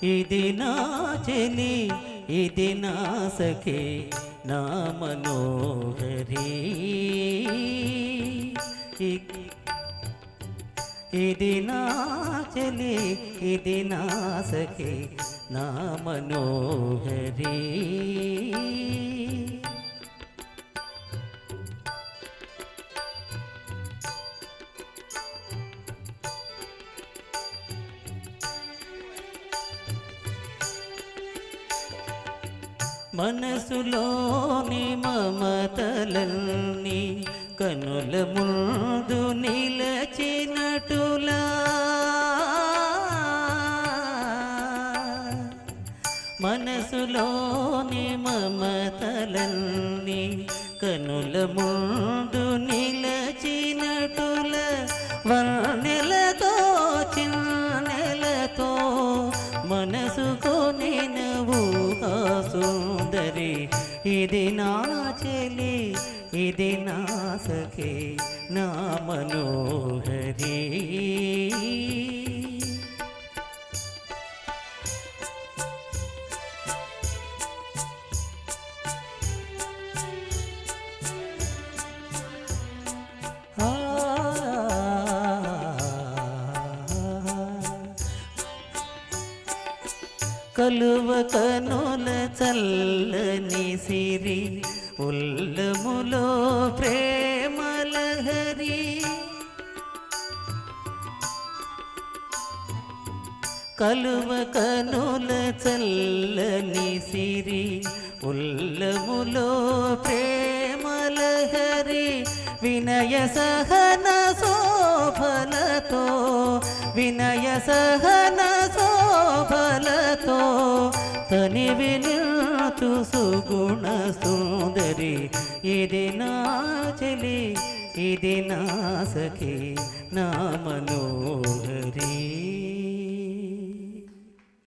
ఇది నా చెలి ఇది నా సఖే నా మనోహరి ఇ- ఇది నా చెలి ఇది నా సఖే నా మనోహరి మనసులోని మమతలన్నీ కనుల ముందు నిలచినటులా మనసులోని మమతలన్నీ కనుల ముందు నిలచినటుల వన్నెలతో చిన్నెలతో మనసుకొని నవ్వు ఆ సుందరి ఇది నా చెలి ఇది నా సఖే నా మనోహరి ఆ కలువ కనుల చల్లని సిరి ఉల్లములో ప్రేమలహరి కలువ కనుల చల్లని సిరి ఉల్లములో ప్రేమలహరి వినయ సహన శోభలతో వినయ సహన శోభలతో తని వినతు సుగుణ సుందరి ఇది నా చెలి ఇది నా సఖి నా మనోహరి